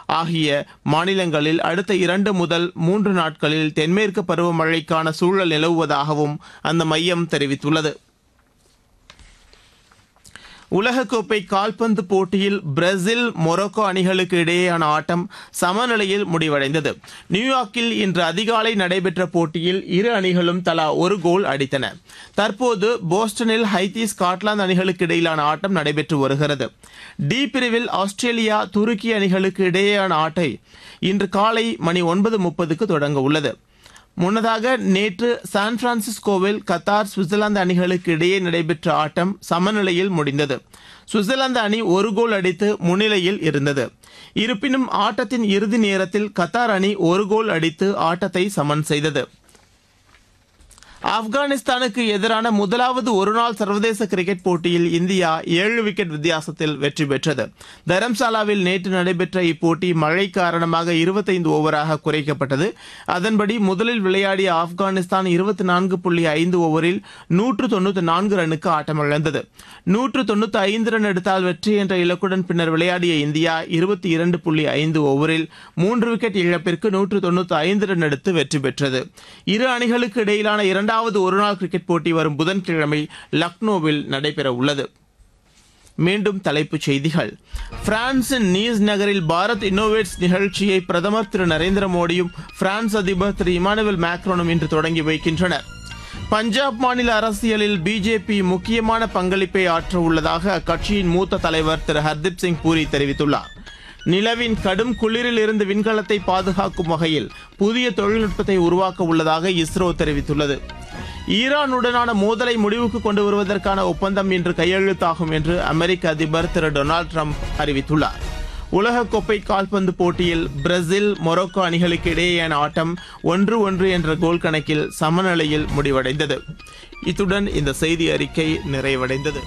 ஆகிய மாநிலங்களில் அடுத்த இரண்டு முதல் மூன்று நாட்களில் தென்மேற்கு பருவமழைக்கான சூழல் நிலவுவதாகவும் அந்த மையம் தெரிவித்துள்ளது உலகக்கோப்பை கால்பந்து போட்டியில் பிரேசில் மொரோக்கோ அணிகளுக்கு இடையேயான ஆட்டம் சமநிலையில் முடிவடைந்தது நியூயார்க்கில் இன்று அதிகாலை நடைபெற்ற போட்டியில் இரு அணிகளும் தலா ஒரு கோல் அடித்தன தற்போது போஸ்டனில் ஹைத்தி ஸ்காட்லாந்து அணிகளுக்கு இடையிலான ஆட்டம் நடைபெற்று வருகிறது டி பிரிவில் ஆஸ்திரேலியா துருக்கி அணிகளுக்கு இடையேயான ஆட்டை இன்று காலை மணி ஒன்பது முப்பதுக்கு தொடங்க உள்ளது முன்னதாக நேற்று சான் பிரான்சிஸ்கோவில் கத்தார் சுவிட்சர்லாந்து அணிகளுக்கு இடையே நடைபெற்ற ஆட்டம் சமநிலையில் முடிந்தது சுவிட்சர்லாந்து அணி ஒரு கோல் அடித்து முன்னிலையில் இருந்தது இருப்பினும் ஆட்டத்தின் இறுதி நேரத்தில் கத்தார் அணி ஒரு கோல் அடித்து ஆட்டத்தை சமன் செய்தது ஆப்கானிஸ்தானுக்கு எதிரான முதலாவது ஒருநாள் சர்வதேச கிரிக்கெட் போட்டியில் இந்தியா ஏழு விக்கெட் வித்தியாசத்தில் வெற்றி பெற்றது தரம்சாலாவில் நேற்று நடைபெற்ற இப்போட்டி மழை காரணமாக இருபத்தைந்து ஓவராக குறைக்கப்பட்டது அதன்படி முதலில் விளையாடிய ஆப்கானிஸ்தான் இருபத்தி நான்கு புள்ளி ஐந்து ஓவரில் நூற்று தொண்ணூத்தி நான்கு ரனுக்கு ஆட்டமிழந்தது நூற்று தொண்ணூத்தி ஐந்து ரன் எடுத்தால் வெற்றி என்ற இலக்குடன் பின்னர் விளையாடிய இந்தியா இருபத்தி இரண்டு புள்ளி ஐந்து ஓவரில் மூன்று விக்கெட் இழப்பிற்கு நூற்று தொண்ணூத்தி ஐந்து ரன் எடுத்து வெற்றி பெற்றது இரு அணிகளுக்கு இடையிலான இரண்டாவது ஒருநாள் கிரிக்கெட் போட்டி வரும் புதன்கிழமை லக்னோவில் நடைபெற உள்ளது மீண்டும் தலைப்புச் செய்திகள் பிரான்சின் நீஸ் நகரில் பாரத் இன்னோவேட்ஸ் நிகழ்ச்சியை பிரதமர் திரு நரேந்திர மோடியும் பிரான்ஸ் அதிபர் திரு இமானுவேல் மேக்ரோனும் இன்று தொடங்கி வைக்கின்றனர் பஞ்சாப் மாநில அரசியலில் பிஜேபி முக்கியமான பங்களிப்பை ஆற்ற உள்ளதாக அக்கட்சியின் மூத்த தலைவர் திரு ஹர்தீப் சிங் பூரி தெரிவித்துள்ளார் நிலவின் கடும் குளிரில் இருந்து விண்கலத்தை பாதுகாக்கும் வகையில் புதிய தொழில்நுட்பத்தை உருவாக்க உள்ளதாக இஸ்ரோ தெரிவித்துள்ளது ஈரானுடனான மோதலை முடிவுக்கு கொண்டு வருவதற்கான ஒப்பந்தம் இன்று கையெழுத்தாகும் என்று அமெரிக்க அதிபர் திரு டொனால்டு ட்ரம்ப் அறிவித்துள்ளார் உலகக்கோப்பை கால்பந்து போட்டியில் பிரேசில் மொரோக்கோ அணிகளுக்கு இடையேயான ஆட்டம் ஒன்று ஒன்று என்ற கோல் கணக்கில் சமநிலையில் முடிவடைந்தது இத்துடன் இந்த செய்தி அறிக்கை நிறைவடைந்தது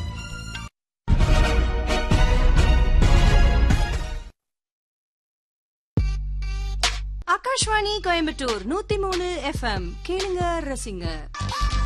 ஆகாஷ்வாணி கோயம்புத்தூர் நூத்தி மூணு எஃப்எம் கேளுங்க ரசிங்க